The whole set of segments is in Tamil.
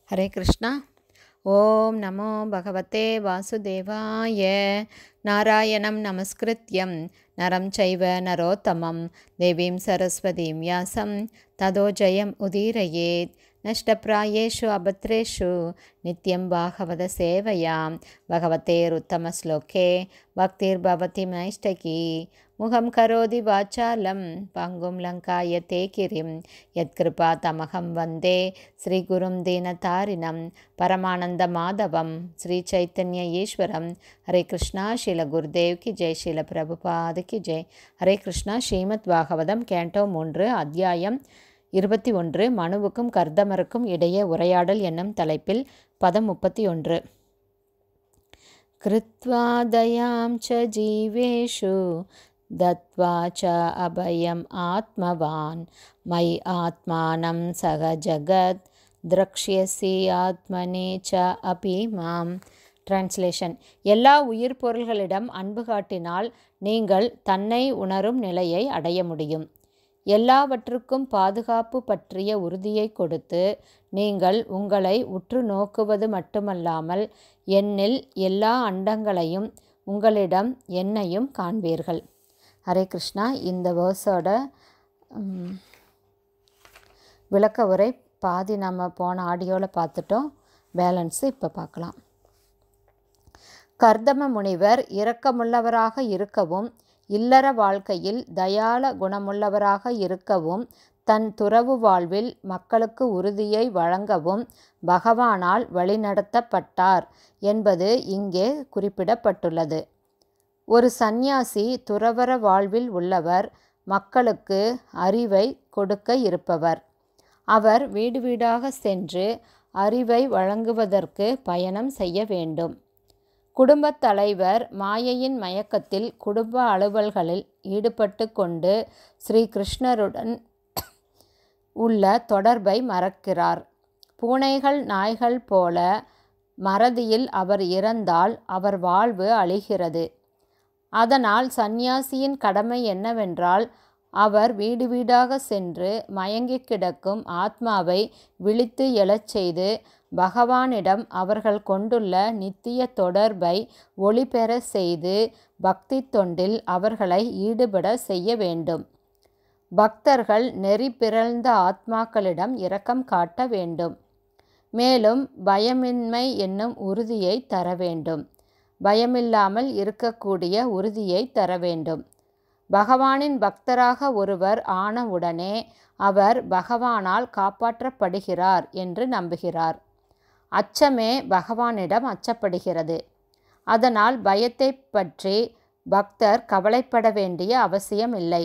ஹரே கிருஷ்ணா ஓம் நமோ பகவதே வாசுதேவாய நாராயணம் நமஸ்கிருத்யம் நரம் சைவ நரோத்தமம் தேவீம் சரஸ்வதீம் யாசம் ததோ ஜெயம் உதீரயேத் நஷ்டப்பிராயேஷு அபத்ரேஷு நித்யம் பாகவத சேவையாம் பகவதேருத்தமஸ்லோகே பக்திர்பவதி நைஷ்டகி முகம் கரோதி வாச்சாலம் பங்கும் லங்காய தே கிரிம் யத்கிருபா தமகம் வந்தே ஸ்ரீகுரும் தீனதாரிணம் பரமானந்த மாதவம் ஸ்ரீ சைத்தன்ய ஈஸ்வரம் ஹரே கிருஷ்ணா ஸ்ரீல குருதேவ் கி ஜெய் ஸ்ரீல பிரபுபாது கி ஜெய் ஹரே கிருஷ்ணா ஸ்ரீமத் பாகவதம் கேண்டோ மூன்று அத்தியாயம் இருபத்தி ஒன்று மனுவுக்கும் கர்தமருக்கும் இடையே உரையாடல் என்னும் தலைப்பில் பதம் முப்பத்தி ஒன்று கிருத்வா தயாம் ச ஜீவேஷு தத்வா ச அபயம் ஆத்மவான் மை ஆத்மானம் சக ஜகத் திரக்ஷியசி ஆத்மனே ச அபி மாம் டிரான்ஸ்லேஷன் எல்லா உயிர் பொருள்களிடம் அன்பு காட்டினால் நீங்கள் தன்னை உணரும் நிலையை அடைய முடியும் எல்லாவற்றுக்கும் பாதுகாப்பு பற்றிய உறுதியை கொடுத்து நீங்கள் உங்களை உற்று நோக்குவது மட்டுமல்லாமல் என்னில் எல்லா அண்டங்களையும் உங்களிடம் என்னையும் காண்பீர்கள் ஹரே கிருஷ்ணா இந்த வேர்ஸோட விளக்க உரை பாதி நம்ம போன ஆடியோவில் பார்த்துட்டோம் பேலன்ஸு இப்போ பார்க்கலாம் கர்தம முனிவர் இரக்கமுள்ளவராக இருக்கவும் இல்லற வாழ்க்கையில் தயால குணமுள்ளவராக இருக்கவும் தன் துறவு வாழ்வில் மக்களுக்கு உறுதியை வழங்கவும் பகவானால் வழிநடத்தப்பட்டார் என்பது இங்கே குறிப்பிடப்பட்டுள்ளது ஒரு சந்நியாசி துறவர வாழ்வில் உள்ளவர் மக்களுக்கு அறிவை கொடுக்க இருப்பவர் அவர் வீடு வீடாக சென்று அறிவை வழங்குவதற்கு பயணம் செய்ய வேண்டும் குடும்பத் தலைவர் மாயையின் மயக்கத்தில் குடும்ப அலுவல்களில் ஈடுபட்டு கொண்டு ஸ்ரீ கிருஷ்ணருடன் உள்ள தொடர்பை மறக்கிறார் பூனைகள் நாய்கள் போல மறதியில் அவர் இறந்தால் அவர் வாழ்வு அழிகிறது அதனால் சந்நியாசியின் கடமை என்னவென்றால் அவர் வீடு வீடாக சென்று மயங்கி கிடக்கும் ஆத்மாவை விழித்து எழச் செய்து பகவானிடம் அவர்கள் கொண்டுள்ள நித்திய தொடர்பை ஒளிபெற செய்து பக்தி தொண்டில் அவர்களை ஈடுபட செய்ய வேண்டும் பக்தர்கள் நெறி பிறழ்ந்த ஆத்மாக்களிடம் இரக்கம் காட்ட வேண்டும் மேலும் பயமின்மை என்னும் உறுதியை தர வேண்டும் பயமில்லாமல் இருக்கக்கூடிய உறுதியை தர வேண்டும் பகவானின் பக்தராக ஒருவர் ஆனவுடனே அவர் பகவானால் காப்பாற்றப்படுகிறார் என்று நம்புகிறார் அச்சமே பகவானிடம் அச்சப்படுகிறது அதனால் பயத்தை பற்றி பக்தர் கவலைப்பட வேண்டிய அவசியமில்லை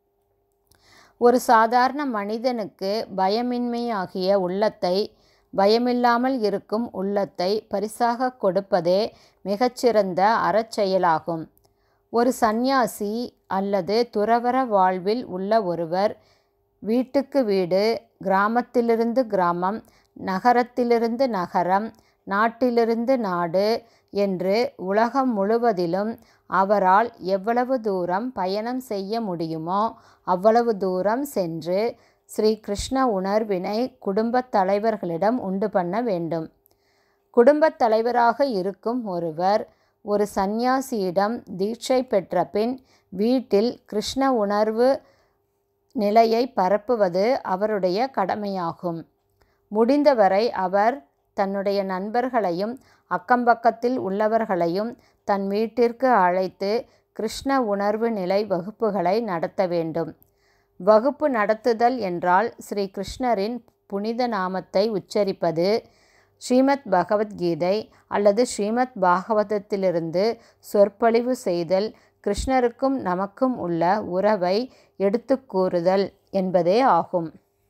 ஒரு சாதாரண மனிதனுக்கு பயமின்மையாகிய உள்ளத்தை பயமில்லாமல் இருக்கும் உள்ளத்தை பரிசாக கொடுப்பதே மிகச்சிறந்த அறச்செயலாகும் ஒரு சந்நியாசி அல்லது துறவர வாழ்வில் உள்ள ஒருவர் வீட்டுக்கு வீடு கிராமத்திலிருந்து கிராமம் நகரத்திலிருந்து நகரம் நாட்டிலிருந்து நாடு என்று உலகம் முழுவதிலும் அவரால் எவ்வளவு தூரம் பயணம் செய்ய முடியுமோ அவ்வளவு தூரம் சென்று ஸ்ரீ கிருஷ்ண உணர்வினை குடும்பத் தலைவர்களிடம் உண்டு பண்ண வேண்டும் குடும்பத் தலைவராக இருக்கும் ஒருவர் ஒரு சந்நியாசியிடம் தீட்சை பெற்ற பின் வீட்டில் கிருஷ்ண உணர்வு நிலையை பரப்புவது அவருடைய கடமையாகும் முடிந்தவரை அவர் தன்னுடைய நண்பர்களையும் அக்கம்பக்கத்தில் உள்ளவர்களையும் தன் வீட்டிற்கு அழைத்து கிருஷ்ண உணர்வு நிலை வகுப்புகளை நடத்த வேண்டும் வகுப்பு நடத்துதல் என்றால் ஸ்ரீ கிருஷ்ணரின் புனித நாமத்தை உச்சரிப்பது ஸ்ரீமத் பகவத்கீதை அல்லது ஸ்ரீமத் பாகவதத்திலிருந்து சொற்பொழிவு செய்தல் கிருஷ்ணருக்கும் நமக்கும் உள்ள உறவை எடுத்து கூறுதல் என்பதே ஆகும்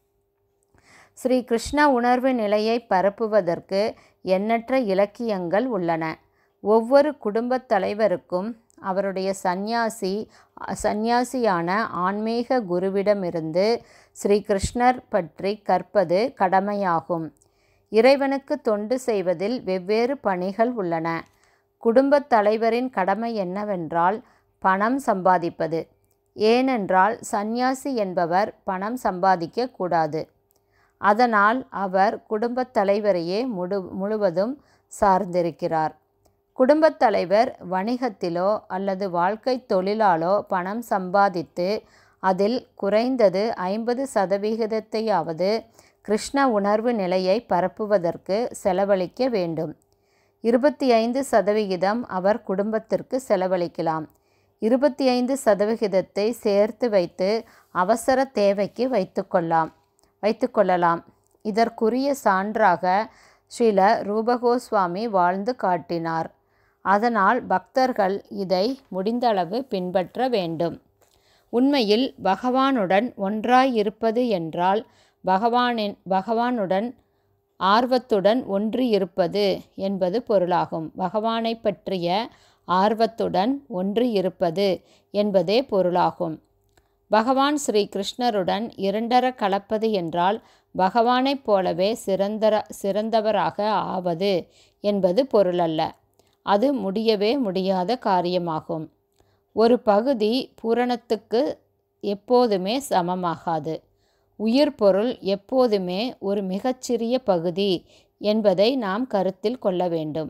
ஸ்ரீ கிருஷ்ண உணர்வு நிலையை பரப்புவதற்கு எண்ணற்ற இலக்கியங்கள் உள்ளன ஒவ்வொரு குடும்பத் தலைவருக்கும் அவருடைய சந்நியாசி சந்நியாசியான ஆன்மீக குருவிடமிருந்து ஸ்ரீ கிருஷ்ணர் பற்றி கற்பது கடமையாகும் இறைவனுக்கு தொண்டு செய்வதில் வெவ்வேறு பணிகள் உள்ளன குடும்பத் தலைவரின் கடமை என்னவென்றால் பணம் சம்பாதிப்பது ஏனென்றால் சந்நியாசி என்பவர் பணம் சம்பாதிக்க கூடாது அதனால் அவர் குடும்பத் தலைவரையே முழு முழுவதும் சார்ந்திருக்கிறார் குடும்பத் தலைவர் வணிகத்திலோ அல்லது வாழ்க்கை தொழிலாலோ பணம் சம்பாதித்து அதில் குறைந்தது ஐம்பது சதவிகிதத்தையாவது கிருஷ்ண உணர்வு நிலையை பரப்புவதற்கு செலவழிக்க வேண்டும் இருபத்தி ஐந்து சதவிகிதம் அவர் குடும்பத்திற்கு செலவழிக்கலாம் இருபத்தி ஐந்து சதவிகிதத்தை சேர்த்து வைத்து அவசர தேவைக்கு வைத்துக்கொள்ளலாம் வைத்துக்கொள்ளலாம் இதற்குரிய சான்றாக ஸ்ரீல ரூபகோஸ்வாமி வாழ்ந்து காட்டினார் அதனால் பக்தர்கள் இதை முடிந்தளவு பின்பற்ற வேண்டும் உண்மையில் பகவானுடன் ஒன்றாய் இருப்பது என்றால் பகவானின் பகவானுடன் ஆர்வத்துடன் ஒன்றி இருப்பது என்பது பொருளாகும் பகவானை பற்றிய ஆர்வத்துடன் ஒன்றி இருப்பது என்பதே பொருளாகும் பகவான் ஸ்ரீ கிருஷ்ணருடன் இரண்டர கலப்பது என்றால் பகவானைப் போலவே சிறந்தர சிறந்தவராக ஆவது என்பது பொருளல்ல அது முடியவே முடியாத காரியமாகும் ஒரு பகுதி பூரணத்துக்கு எப்போதுமே சமமாகாது உயிர் பொருள் எப்போதுமே ஒரு மிகச்சிறிய பகுதி என்பதை நாம் கருத்தில் கொள்ள வேண்டும்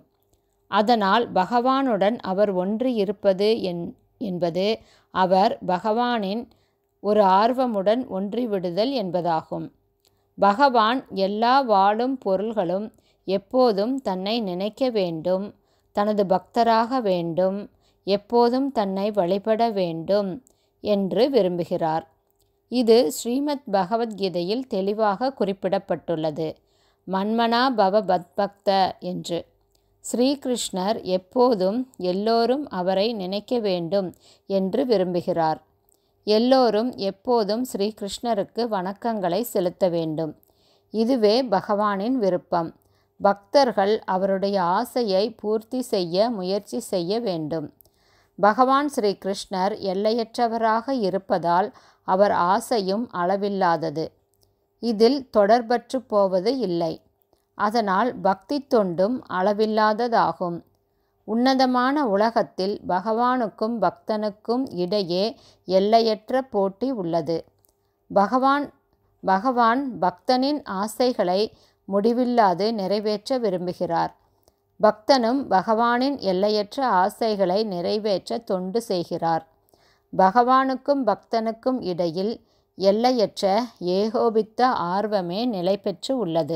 அதனால் பகவானுடன் அவர் ஒன்றி இருப்பது என் என்பது அவர் பகவானின் ஒரு ஆர்வமுடன் ஒன்றிவிடுதல் என்பதாகும் பகவான் எல்லா வாழும் பொருள்களும் எப்போதும் தன்னை நினைக்க வேண்டும் தனது பக்தராக வேண்டும் எப்போதும் தன்னை வழிபட வேண்டும் என்று விரும்புகிறார் இது ஸ்ரீமத் பகவத்கீதையில் தெளிவாக குறிப்பிடப்பட்டுள்ளது மன்மனா பவ பத்பக்த என்று ஸ்ரீகிருஷ்ணர் எப்போதும் எல்லோரும் அவரை நினைக்க வேண்டும் என்று விரும்புகிறார் எல்லோரும் எப்போதும் ஸ்ரீகிருஷ்ணருக்கு வணக்கங்களை செலுத்த வேண்டும் இதுவே பகவானின் விருப்பம் பக்தர்கள் அவருடைய ஆசையை பூர்த்தி செய்ய முயற்சி செய்ய வேண்டும் பகவான் ஸ்ரீ கிருஷ்ணர் எல்லையற்றவராக இருப்பதால் அவர் ஆசையும் அளவில்லாதது இதில் தொடர்பற்று போவது இல்லை அதனால் பக்தி தொண்டும் அளவில்லாததாகும் உன்னதமான உலகத்தில் பகவானுக்கும் பக்தனுக்கும் இடையே எல்லையற்ற போட்டி உள்ளது பகவான் பகவான் பக்தனின் ஆசைகளை முடிவில்லாது நிறைவேற்ற விரும்புகிறார் பக்தனும் பகவானின் எல்லையற்ற ஆசைகளை நிறைவேற்ற தொண்டு செய்கிறார் பகவானுக்கும் பக்தனுக்கும் இடையில் எல்லையற்ற ஏகோபித்த ஆர்வமே நிலை பெற்று உள்ளது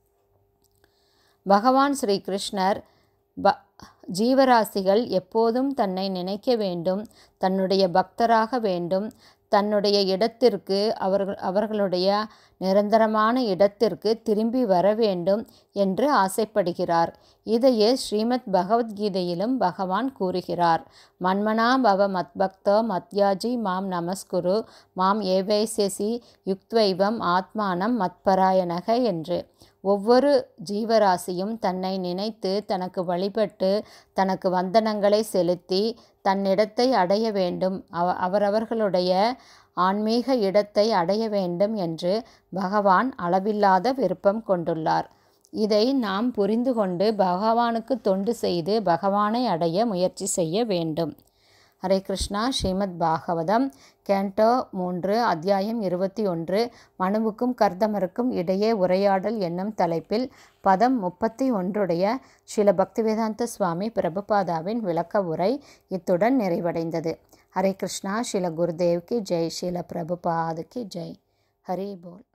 பகவான் ஸ்ரீ கிருஷ்ணர் ப ஜீவராசிகள் எப்போதும் தன்னை நினைக்க வேண்டும் தன்னுடைய பக்தராக வேண்டும் தன்னுடைய இடத்திற்கு அவர்கள் அவர்களுடைய நிரந்தரமான இடத்திற்கு திரும்பி வர வேண்டும் என்று ஆசைப்படுகிறார் இதையே ஸ்ரீமத் பகவத்கீதையிலும் பகவான் கூறுகிறார் மன்மனா பவ மத்பக்தோ மத்யாஜி மாம் நமஸ்குரு மாம் ஏவைசேசி யுக்த்வைவம் ஆத்மானம் மத்பராயணக என்று ஒவ்வொரு ஜீவராசியும் தன்னை நினைத்து தனக்கு வழிபட்டு தனக்கு வந்தனங்களை செலுத்தி தன்னிடத்தை அடைய வேண்டும் அவ அவரவர்களுடைய ஆன்மீக இடத்தை அடைய வேண்டும் என்று பகவான் அளவில்லாத விருப்பம் கொண்டுள்ளார் இதை நாம் புரிந்து கொண்டு பகவானுக்கு தொண்டு செய்து பகவானை அடைய முயற்சி செய்ய வேண்டும் ஹரே கிருஷ்ணா ஸ்ரீமத் பாகவதம் கேண்டோ மூன்று அத்தியாயம் இருபத்தி ஒன்று மனுவுக்கும் கர்தமருக்கும் இடையே உரையாடல் என்னும் தலைப்பில் பதம் முப்பத்தி ஒன்றுடைய ஸ்ரீல பக்திவேதாந்த சுவாமி பிரபுபாதாவின் விளக்க உரை இத்துடன் நிறைவடைந்தது ஹரே கிருஷ்ணா ஸ்ரீல குருதேவ் கி ஜெய் ஸ்ரீல பிரபுபாதுக்கு ஜெய் ஹரி போல்